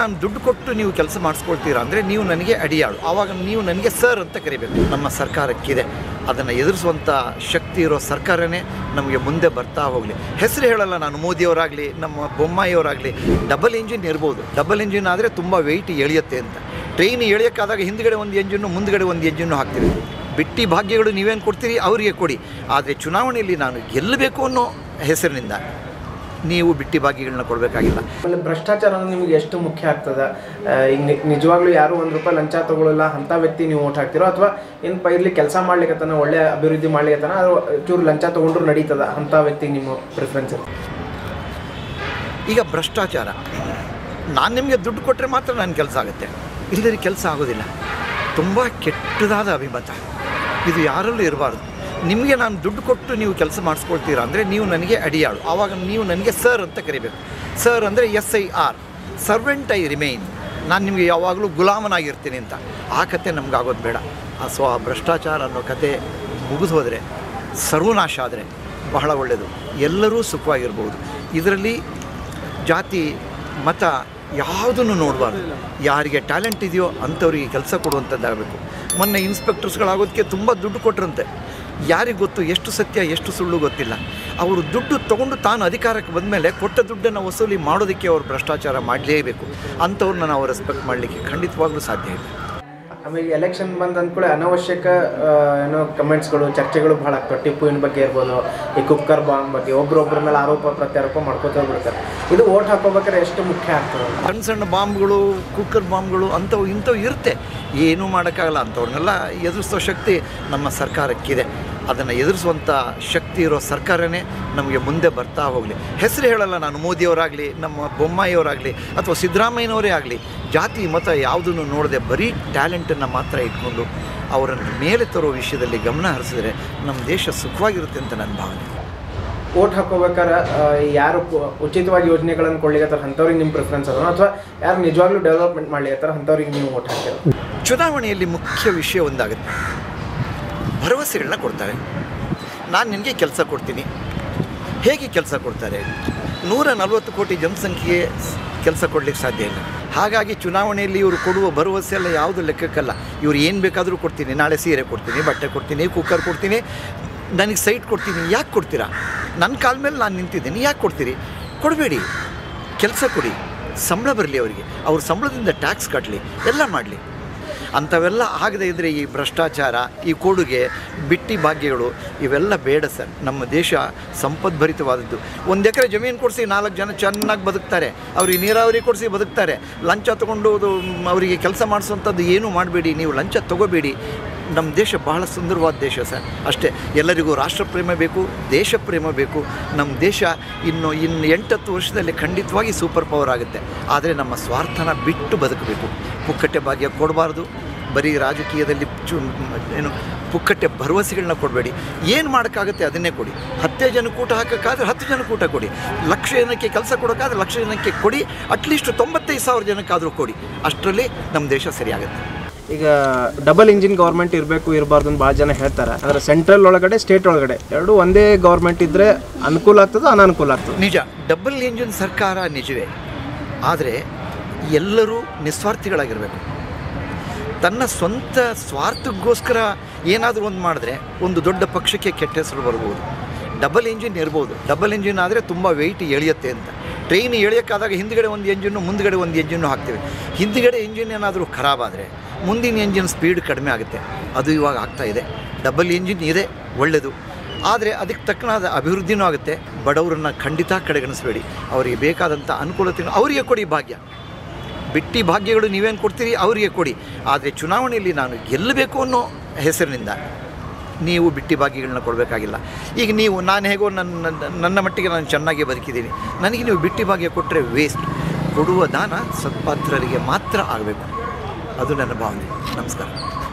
ನಾನು ದುಡ್ಡು ಕೊಟ್ಟು ನೀವು ಕೆಲಸ ಮಾಡಿಸ್ಕೊಳ್ತೀರಾ ಅಂದರೆ ನೀವು ನನಗೆ ಅಡಿಯಾಳು ಆವಾಗ ನೀವು ನನಗೆ ಸರ್ ಅಂತ ಕರಿಬೇಕು ನಮ್ಮ ಸರ್ಕಾರಕ್ಕಿದೆ ಅದನ್ನು ಎದುರಿಸುವಂಥ ಶಕ್ತಿ ಇರೋ ಸರ್ಕಾರನೇ ನಮಗೆ ಮುಂದೆ ಬರ್ತಾ ಹೋಗಲಿ ಹೆಸರು ಹೇಳಲ್ಲ ನಾನು ಮೋದಿಯವರಾಗಲಿ ನಮ್ಮ ಬೊಮ್ಮಾಯಿಯವರಾಗಲಿ ಡಬಲ್ ಇಂಜಿನ್ ಇರ್ಬೋದು ಡಬಲ್ ಇಂಜಿನ್ ಆದರೆ ತುಂಬ ವೆಯ್ಟ್ ಎಳೆಯುತ್ತೆ ಅಂತ ಟ್ರೈನ್ ಎಳೆಯೋಕ್ಕಾದಾಗ ಹಿಂದ್ಗಡೆ ಒಂದು ಎಂಜಿನ್ನು ಮುಂದ್ಗಡೆ ಒಂದು ಎಂಜಿನ್ನು ಹಾಕ್ತೀವಿ ಬಿಟ್ಟಿ ಭಾಗ್ಯಗಳು ನೀವೇನು ಕೊಡ್ತೀರಿ ಅವರಿಗೆ ಕೊಡಿ ಆದರೆ ಚುನಾವಣೆಯಲ್ಲಿ ನಾನು ಗೆಲ್ಲಬೇಕು ಅನ್ನೋ ಹೆಸರಿನಿಂದ ನೀವು ಬಿಟ್ಟಿ ಭಾಗ್ಯಗಳನ್ನ ಕೊಡಬೇಕಾಗಿಲ್ಲ ಆಮೇಲೆ ಭ್ರಷ್ಟಾಚಾರ ಅನ್ನೋದು ನಿಮಗೆ ಎಷ್ಟು ಮುಖ್ಯ ಆಗ್ತದ ಆ, ಈಗ ನಿ- ನಿಜವಾಗ್ಲೂ ಯಾರು ಒಂದು ರೂಪಾಯಿ ಲಂಚ ತಗೊಳ್ಳಲ್ಲ ಅಂತ ವ್ಯಕ್ತಿ ನೀವು ಓಟ್ ಹಾಕ್ತಿರೋ ಅಥವಾ ಏನಪ್ಪ ಇರ್ಲಿ ಕೆಲಸ ಮಾಡ್ಲಿಕ್ಕತ್ತಾನ ಒಳ್ಳೆ ಅಭಿವೃದ್ಧಿ ಮಾಡ್ಲಿಕ್ಕತ್ತಾನ ಅದು ಚೂರು ಲಂಚ ತಗೊಂಡ್ರು ನಡೀತದ ಅಂತ ವ್ಯಕ್ತಿಗೆ ನಿಮ್ಮ ಪ್ರಿಫರೆನ್ಸ್ ಇರುತ್ತೆ ಈಗ ಭ್ರಷ್ಟಾಚಾರ ನಾನು ನಿಮಗೆ ದುಡ್ಡು ಕೊಟ್ಟರೆ ಮಾತ್ರ ನನ್ನ ಕೆಲಸ ಆಗುತ್ತೆ ಇಲ್ಲದ್ರೆ ಕೆಲಸ ಆಗೋದಿಲ್ಲ ತುಂಬ ಕೆಟ್ಟದಾದ ಅಭಿಮತ ಇದು ಯಾರಲ್ಲೂ ಇರಬಾರ್ದು ನಿಮಗೆ ನಾನು ದುಡ್ಡು ಕೊಟ್ಟು ನೀವು ಕೆಲಸ ಮಾಡಿಸ್ಕೊಳ್ತೀರಾ ಅಂದರೆ ನೀವು ನನಗೆ ಅಡಿಯಾಳು ಆವಾಗ ನೀವು ನನಗೆ ಸರ್ ಅಂತ ಕರಿಬೇಕು ಸರ್ ಅಂದರೆ S I R servant I remain ನಾನು ನಿಮಗೆ ಯಾವಾಗಲೂ ಗುಲಾಮನಾಗಿರ್ತೀನಿ ಅಂತ ಆ ಕತೆ ನಮಗಾಗೋದು ಬೇಡ ಆ ಸೊ ಆ ಭ್ರಷ್ಟಾಚಾರ ಅನ್ನೋ ಕತೆ ಮುಗಿದು ಹೋದರೆ ಸರ್ವನಾಶ ಆದರೆ ಬಹಳ ಒಳ್ಳೆಯದು ಎಲ್ಲರೂ ಸುಖವಾಗಿರ್ಬೋದು ಇದರಲ್ಲಿ ಜಾತಿ ಮತ ಯಾವುದನ್ನು ನೋಡಬಾರ್ದು ಯಾರಿಗೆ ಟ್ಯಾಲೆಂಟ್ ಇದೆಯೋ ಅಂಥವ್ರಿಗೆ ಕೆಲಸ ಕೊಡುವಂಥದ್ದಾಗಬೇಕು ಮೊನ್ನೆ ಇನ್ಸ್ಪೆಕ್ಟರ್ಸ್ಗಳಾಗೋದಕ್ಕೆ ತುಂಬ ದುಡ್ಡು ಕೊಟ್ರಂತೆ ಯಾರಿಗೆ ಗೊತ್ತು ಎಷ್ಟು ಸತ್ಯ ಎಷ್ಟು ಸುಳ್ಳು ಗೊತ್ತಿಲ್ಲ ಅವರು ದುಡ್ಡು ತೊಗೊಂಡು ತಾನು ಅಧಿಕಾರಕ್ಕೆ ಬಂದಮೇಲೆ ಕೊಟ್ಟ ದುಡ್ಡನ್ನು ವಸೂಲಿ ಮಾಡೋದಕ್ಕೆ ಅವರು ಭ್ರಷ್ಟಾಚಾರ ಮಾಡಲೇಬೇಕು ಅಂಥವ್ರನ್ನ ನಾವು ರೆಸ್ಪೆಕ್ಟ್ ಮಾಡಲಿಕ್ಕೆ ಖಂಡಿತವಾಗ್ಲೂ ಸಾಧ್ಯ ಇಲ್ಲ ಆಮೇಲೆ ಎಲೆಕ್ಷನ್ ಬಂದ ಅಂದ್ಕೂಳೆ ಅನವಶ್ಯಕ ಆ, ಏನೋ ಕಮೆಂಟ್ಸ್ಗಳು ಚರ್ಚೆಗಳು ಭಾಳ ಆಗ್ತವೆ ಟಿಪ್ಪುವಿನ ಬಗ್ಗೆ ಇರ್ಬೋದು ಈ ಕುಕ್ಕರ್ ಬಾಂಬ್ ಬಗ್ಗೆ ಒಬ್ರೊಬ್ಬರ ಮೇಲೆ ಆರೋಪ ಪ್ರತ್ಯಾರೋಪ ಮಾಡ್ಕೋತಾ ಬಿಡ್ತಾರೆ ಇದು ಓಟ್ ಹಾಕೋಬೇಕಾದ್ರೆ ಎಷ್ಟು ಮುಖ್ಯ ಆಗ್ತದೆ ಸಣ್ಣ ಸಣ್ಣ ಬಾಂಬ್ಗಳು ಕುಕ್ಕರ್ ಬಾಂಬ್ಗಳು ಅಂಥವು ಇಂಥವು ಇರುತ್ತೆ ಏನೂ ಮಾಡೋಕ್ಕಾಗಲ್ಲ ಅಂಥವ್ರನ್ನೆಲ್ಲ ಎದುರಿಸೋ ಶಕ್ತಿ ನಮ್ಮ ಸರ್ಕಾರಕ್ಕಿದೆ ಅದನ್ನು ಎದುರಿಸುವಂಥ ಶಕ್ತಿ ಇರೋ ಸರ್ಕಾರನೇ ನಮಗೆ ಮುಂದೆ ಬರ್ತಾ ಹೋಗಲಿ ಹೆಸರು ಹೇಳಲ್ಲ ನಾನು ಮೋದಿಯವರಾಗಲಿ ನಮ್ಮ ಬೊಮ್ಮಾಯಿಯವರಾಗಲಿ ಅಥವಾ ಸಿದ್ದರಾಮಯ್ಯನವರೇ ಆಗಲಿ ಜಾತಿ ಮತ ಯಾವುದನ್ನು ನೋಡದೆ ಬರೀ ಟ್ಯಾಲೆಂಟನ್ನು ಮಾತ್ರ ಇಟ್ಕೊಂಡು ಅವರನ್ನು ಮೇಲೆ ತರೋ ವಿಷಯದಲ್ಲಿ ಗಮನ ಹರಿಸಿದ್ರೆ ನಮ್ಮ ದೇಶ ಸುಖವಾಗಿರುತ್ತೆ ಅಂತ ನನ್ನ ಭಾವನೆ ಓಟ್ ಹಾಕೋಬೇಕಾದ್ರೆ ಆ, ಯಾರು ಕು- ಉಚಿತವಾಗಿ ಯೋಜನೆಗಳನ್ನು ಕೊಡ್ಲಿಕತ್ತಾರ ಅಂಥವ್ರಿಗೆ ನಿಮ್ಮ ಪ್ರಿಫರೆನ್ಸ್ ಅದ ಅಥವಾ ಯಾರು ನಿಜವಾಗ್ಲೂ ಡೆವಲಪ್ಮೆಂಟ್ ಮಾಡ್ಲಿಕತ್ತಾರ ಅಂಥವ್ರಿಗೆ ನೀವು ಓಟ್ ಹಾಕ್ತೀರ ಚುನಾವಣೆಯಲ್ಲಿ ಮುಖ್ಯ ವಿಷಯ ಒಂದಾಗುತ್ತೆ ಭರವಸೆಗಳನ್ನ ಕೊಡ್ತಾರೆ ನಾನು ನಿನಗೆ ಕೆಲಸ ಕೊಡ್ತೀನಿ ಹೇಗೆ ಕೆಲಸ ಕೊಡ್ತಾರೆ ನೂರ ನಲವತ್ತು ಕೋಟಿ ಜನಸಂಖ್ಯೆಗೆ ಕೆಲಸ ಕೊಡಲಿಕ್ಕೆ ಸಾಧ್ಯ ಇಲ್ಲ ಹಾಗಾಗಿ ಚುನಾವಣೆಯಲ್ಲಿ ಇವರು ಕೊಡುವ ಭರವಸೆ ಎಲ್ಲ ಯಾವುದು ಲೆಕ್ಕಕ್ಕಲ್ಲ ಇವ್ರು ಏನು ಬೇಕಾದರೂ ಕೊಡ್ತೀನಿ ನಾಳೆ ಸೀರೆ ಕೊಡ್ತೀನಿ ಬಟ್ಟೆ ಕೊಡ್ತೀನಿ ಕುಕ್ಕರ್ ಕೊಡ್ತೀನಿ ನನಗೆ ಸೈಟ್ ಕೊಡ್ತೀನಿ ಯಾಕೆ ಕೊಡ್ತೀರಾ ನನ್ನ ಕಾಲ ಮೇಲೆ ನಾನು ನಿಂತಿದ್ದೀನಿ ಯಾಕೆ ಕೊಡ್ತೀರಿ ಕೊಡಬೇಡಿ ಕೆಲಸ ಕೊಡಿ ಸಂಬಳ ಬರಲಿ ಅವರಿಗೆ ಅವ್ರ ಸಂಬಳದಿಂದ ಟ್ಯಾಕ್ಸ್ ಕಟ್ಟಲಿ ಎಲ್ಲ ಮಾಡಲಿ ಅಂಥವೆಲ್ಲ ಆಗದೇ ಇದ್ದರೆ ಈ ಭ್ರಷ್ಟಾಚಾರ ಈ ಕೊಡುಗೆ ಬಿಟ್ಟಿ ಭಾಗ್ಯಗಳು ಇವೆಲ್ಲ ಬೇಡ ಸರ್ ನಮ್ಮ ದೇಶ ಸಂಪದ್ಭರಿತವಾದದ್ದು ಒಂದು ಎಕರೆ ಜಮೀನು ಕೊಡಿಸಿ ನಾಲ್ಕು ಜನ ಚೆನ್ನಾಗಿ ಬದುಕ್ತಾರೆ ಅವ್ರಿಗೆ ನೀರಾವರಿ ಕೊಡಿಸಿ ಬದುಕ್ತಾರೆ ಲಂಚ ತೊಗೊಂಡು ಅದು ಅವರಿಗೆ ಕೆಲಸ ಮಾಡಿಸುವಂಥದ್ದು ಏನೂ ಮಾಡಬೇಡಿ ನೀವು ಲಂಚ ತೊಗೋಬೇಡಿ ನಮ್ಮ ದೇಶ ಬಹಳ ಸುಂದರವಾದ ದೇಶ ಸರ್ ಅಷ್ಟೇ ಎಲ್ಲರಿಗೂ ರಾಷ್ಟ್ರಪ್ರೇಮ ಬೇಕು ದೇಶ ಪ್ರೇಮ ಬೇಕು ನಮ್ಮ ದೇಶ ಇನ್ನು ಇನ್ನು ಎಂಟತ್ತು ವರ್ಷದಲ್ಲಿ ಖಂಡಿತವಾಗಿ ಸೂಪರ್ ಪವರ್ ಆಗುತ್ತೆ ಆದರೆ ನಮ್ಮ ಸ್ವಾರ್ಥನ ಬಿಟ್ಟು ಬದುಕಬೇಕು ಪುಕ್ಕಟ್ಟೆ ಭಾಗ್ಯ ಕೊಡಬಾರ್ದು ಬರೀ ರಾಜಕೀಯದಲ್ಲಿ ಚು ಏನು ಪುಕ್ಕಟ್ಟೆ ಭರವಸೆಗಳನ್ನ ಕೊಡಬೇಡಿ ಏನು ಮಾಡೋಕ್ಕಾಗುತ್ತೆ ಅದನ್ನೇ ಕೊಡಿ ಹತ್ತೇ ಜನಕ್ಕೆ ಊಟ ಹಾಕೋಕ್ಕಾದ್ರೆ ಹತ್ತು ಜನಕ್ಕೆ ಊಟ ಕೊಡಿ ಲಕ್ಷ ಜನಕ್ಕೆ ಕೆಲಸ ಕೊಡೋಕ್ಕಾದ್ರೆ ಲಕ್ಷ ಜನಕ್ಕೆ ಕೊಡಿ ಅಟ್ಲೀಸ್ಟ್ ತೊಂಬತ್ತೈದು ಸಾವಿರ ಜನಕ್ಕಾದರೂ ಕೊಡಿ ಅಷ್ಟರಲ್ಲಿ ನಮ್ಮ ದೇಶ ಸರಿಯಾಗುತ್ತೆ ಈಗ ಡಬಲ್ ಇಂಜಿನ್ ಗೌರ್ಮೆಂಟ್ ಇರಬೇಕು ಇರಬಾರ್ದು ಅಂತ ಭಾಳ ಜನ ಹೇಳ್ತಾರೆ ಆದರೆ ಸೆಂಟ್ರಲ್ ಒಳಗಡೆ ಸ್ಟೇಟ್ ಒಳಗಡೆ ಎರಡು ಒಂದೇ ಗೌರ್ಮೆಂಟ್ ಇದ್ದರೆ ಅನುಕೂಲ ಆಗ್ತದೆ ಅನಾನುಕೂಲ ಆಗ್ತದೆ ನಿಜ ಡಬಲ್ ಇಂಜಿನ್ ಸರ್ಕಾರ ನಿಜವೇ ಆದರೆ ಎಲ್ಲರೂ ನಿಸ್ವಾರ್ಥಿಗಳಾಗಿರಬೇಕು ತನ್ನ ಸ್ವಂತ ಸ್ವಾರ್ಥಕ್ಕೋಸ್ಕರ ಏನಾದರೂ ಒಂದು ಮಾಡಿದ್ರೆ ಒಂದು ದೊಡ್ಡ ಪಕ್ಷಕ್ಕೆ ಕೆಟ್ಟ ಹೆಸರು ಬರ್ಬೋದು ಡಬಲ್ ಇಂಜಿನ್ ಇರ್ಬೋದು ಡಬಲ್ ಇಂಜಿನ್ ಆದರೆ ತುಂಬ ವೆಯ್ಟ್ ಎಳೆಯುತ್ತೆ ಅಂತ ಟ್ರೈನ್ ಎಳೆಯೋಕ್ಕಾದಾಗ ಹಿಂದ್ಗಡೆ ಒಂದು ಎಂಜಿನ್ನು ಮುಂದ್ಗಡೆ ಒಂದು ಎಂಜಿನ್ನು ಹಾಕ್ತೀವಿ ಹಿಂದ್ಗಡೆ ಇಂಜಿನ್ ಏನಾದರೂ ಖರಾಬ್ ಆದರೆ ಮುಂದಿನ ಎಂಜಿನ್ ಸ್ಪೀಡ್ ಕಡಿಮೆ ಆಗುತ್ತೆ ಅದು ಇವಾಗ ಆಗ್ತಾ ಇದೆ ಡಬಲ್ ಇಂಜಿನ್ ಇದೆ ಒಳ್ಳೆಯದು ಆದರೆ ಅದಕ್ಕೆ ತಕ್ಕನಾದ ಅಭಿವೃದ್ಧಿನೂ ಆಗುತ್ತೆ ಬಡವರನ್ನು ಖಂಡಿತ ಕಡೆಗಣಿಸಬೇಡಿ ಅವರಿಗೆ ಬೇಕಾದಂಥ ಅನುಕೂಲತೆ ಅವರಿಗೆ ಕೊಡಿ ಭಾಗ್ಯ ಬಿಟ್ಟಿ ಭಾಗ್ಯಗಳು ನೀವೇನು ಕೊಡ್ತೀರಿ ಅವರಿಗೆ ಕೊಡಿ ಆದರೆ ಚುನಾವಣೆಯಲ್ಲಿ ನಾನು ಗೆಲ್ಲಬೇಕು ಅನ್ನೋ ಹೆಸರಿನಿಂದ ನೀವು ಬಿಟ್ಟಿ ಭಾಗ್ಯಗಳನ್ನ ಕೊಡಬೇಕಾಗಿಲ್ಲ ಈಗ ನೀವು ನಾನು ಹೇಗೋ ನನ್ನ ನನ್ನ ಮಟ್ಟಿಗೆ ನಾನು ಚೆನ್ನಾಗಿ ಬದುಕಿದ್ದೀನಿ ನನಗೆ ನೀವು ಬಿಟ್ಟಿ ಭಾಗ್ಯ ಕೊಟ್ಟರೆ ವೇಸ್ಟ್ ಕೊಡುವ ದಾನ ಸತ್ಪಾತ್ರರಿಗೆ ಮಾತ್ರ ಆಗಬೇಕು ಅದು ನನ್ನ ಭಾವನೆ ನಮಸ್ಕಾರ